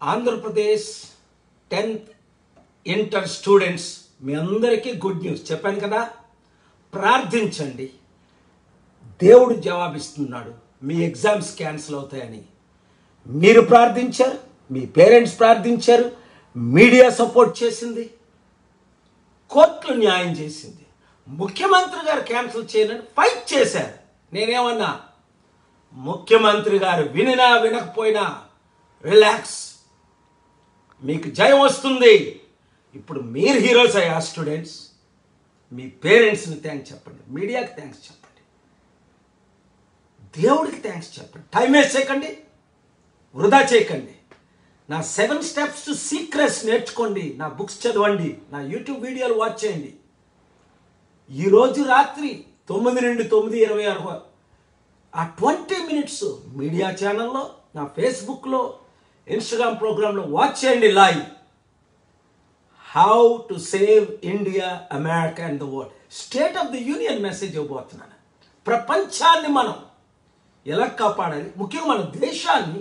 Andhra Pradesh tenth inter students మీ అందరికీ good news చెప్పాను కదా ప్రార్థించండి దేవుడు జవాబిస్తున్నాడు మీ ఎగ్జామ్స్ క్యాన్సిల్ అవుతాయని మీరు ప్రార్థించారు మీ పేరెంట్స్ ప్రార్థించారు మీడియా సపోర్ట్ చేసింది కోర్టులు న్యాయం చేసింది ముఖ్యమంత్రి గారు క్యాన్సిల్ చేయాలని ఫైట్ చేశారు నేనేమన్నా ముఖ్యమంత్రి గారు వినినా వినకపోయినా రిలాక్స్ మీకు జయం వస్తుంది ఇప్పుడు మీరు హీరోస్ అయ్యా స్టూడెంట్స్ మీ పేరెంట్స్ని థ్యాంక్స్ చెప్పండి మీడియాకి థ్యాంక్స్ చెప్పండి దేవుడికి థ్యాంక్స్ చెప్పండి టైం వేస్ట్ చేయకండి వృధా చేయకండి నా సెవెన్ స్టెప్స్ టు సీక్రెట్స్ నేర్చుకోండి నా బుక్స్ చదవండి నా యూట్యూబ్ వీడియోలు వాచ్ చేయండి ఈరోజు రాత్రి తొమ్మిది నుండి తొమ్మిది ఇరవై ఆరు ఆ ట్వంటీ మినిట్స్ మీడియా ఛానల్లో నా ఫేస్బుక్లో ఇన్స్టాగ్రామ్ ప్రోగ్రాంలో వాచ్ చేయండి live how to save India America and the world state of the union message ఇవ్వబోతున్నాను ప్రపంచాన్ని మనం ఎలా కాపాడాలి ముఖ్యంగా మన దేశాన్ని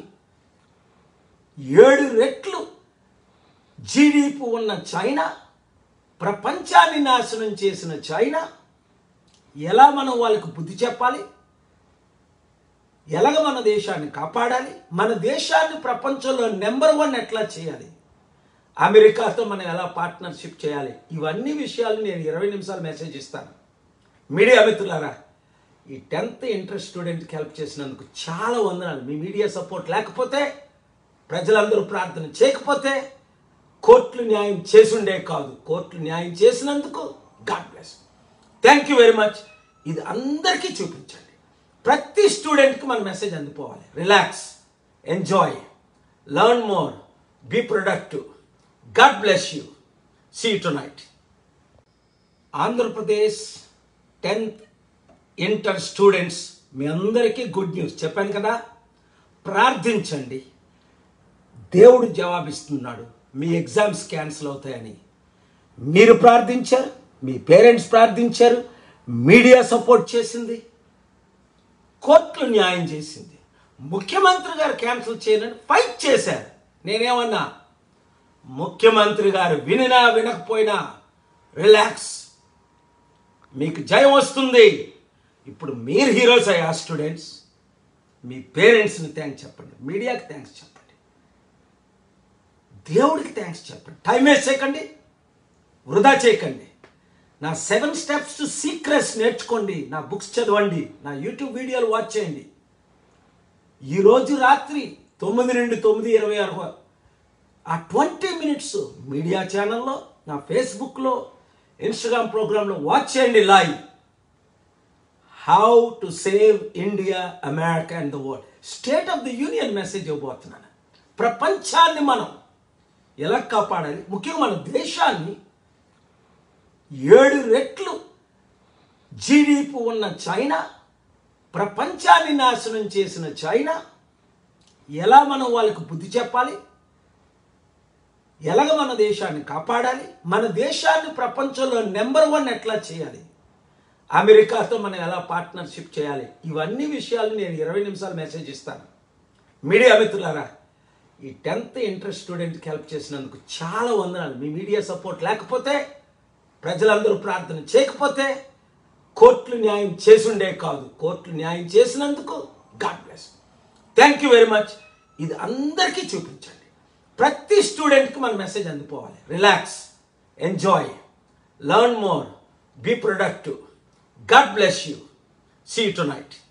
ఏడు రెట్లు జీడిపి ఉన్న చైనా ప్రపంచాన్ని నాశనం చేసిన చైనా ఎలా మనం వాళ్ళకి బుద్ధి చెప్పాలి ఎలాగ మన దేశాన్ని కాపాడాలి మన దేశాన్ని ప్రపంచంలో నెంబర్ వన్ ఎట్లా చేయాలి అమెరికాతో మనం ఎలా పార్ట్నర్షిప్ చేయాలి ఇవన్నీ విషయాలు నేను ఇరవై నిమిషాలు మెసేజ్ ఇస్తాను మీడియా మిత్రులారా ఈ టెన్త్ ఇంటర్ స్టూడెంట్కి హెల్ప్ చేసినందుకు చాలా వందనాలు మీ మీడియా సపోర్ట్ లేకపోతే ప్రజలందరూ ప్రార్థన చేయకపోతే కోర్టులు న్యాయం చేసుండే కాదు కోర్టులు న్యాయం చేసినందుకు God bless thank you very much ఇది అందరికీ చూపించండి ప్రతి స్టూడెంట్కి మన మెసేజ్ అందిపోవాలి relax enjoy learn more be productive God bless you see tonight Andhra Pradesh tenth inter students మీ అందరికీ గుడ్ న్యూస్ చెప్పాను కదా ప్రార్థించండి దేవుడు జవాబిస్తున్నాడు మీ ఎగ్జామ్స్ క్యాన్సిల్ అవుతాయని మీరు ప్రార్థించారు మీ పేరెంట్స్ ప్రార్థించారు మీడియా సపోర్ట్ చేసింది కోర్టులు న్యాయం చేసింది ముఖ్యమంత్రి గారు క్యాన్సిల్ చేయాలని ఫైట్ చేశారు నేనేమన్నా ముఖ్యమంత్రి గారు వినినా వినకపోయినా రిలాక్స్ మీకు జయం వస్తుంది ఇప్పుడు మీరు హీరోస్ అయ్యా స్టూడెంట్స్ మీ పేరెంట్స్ని థ్యాంక్స్ చెప్పండి మీడియాకి థ్యాంక్స్ చెప్పండి దేవుడికి థ్యాంక్స్ చెప్పండి టైం వేస్ట్ చేయకండి వృధా చేయకండి నా సెవెన్ స్టెప్స్ టు సీక్రెట్స్ నేర్చుకోండి నా బుక్స్ చదవండి నా యూట్యూబ్ వీడియోలు వాచ్ చేయండి ఈరోజు రాత్రి తొమ్మిది నుండి తొమ్మిది ఇరవై ఆరు ఆ ట్వంటీ మినిట్స్ మీడియా ఛానల్లో నా ఫేస్బుక్లో ఇన్స్టాగ్రామ్ ప్రోగ్రాంలో వాచ్ చేయండి live how to save India America and the world state of the union message ఇవ్వబోతున్నాను ప్రపంచాన్ని మనం ఎలా కాపాడాలి ముఖ్యంగా మన దేశాన్ని ఏడు రెట్లు జీడిపి ఉన్న చైనా ప్రపంచాన్ని నాశనం చేసిన చైనా ఎలా మనం వాళ్ళకి బుద్ధి చెప్పాలి ఎలాగ మన దేశాన్ని కాపాడాలి మన దేశాన్ని ప్రపంచంలో నెంబర్ వన్ ఎట్లా చేయాలి అమెరికాతో మనం ఎలా పార్ట్నర్షిప్ చేయాలి ఇవన్నీ విషయాలు నేను ఇరవై నిమిషాలు మెసేజ్ ఇస్తాను మీడియా మిత్రులారా ఈ టెన్త్ ఇంటర్ స్టూడెంట్కి హెల్ప్ చేసినందుకు చాలా వందనాలు మీ మీడియా సపోర్ట్ లేకపోతే ప్రజలందరూ ప్రార్థన చేయకపోతే కోర్టులు న్యాయం చేసుండే కాదు కోర్టులు న్యాయం చేసినందుకు God bless thank you very much ఇది అందరికీ చూపించండి ప్రతి స్టూడెంట్కి మన మెసేజ్ అందిపోవాలి relax enjoy learn more be productive God bless you see to night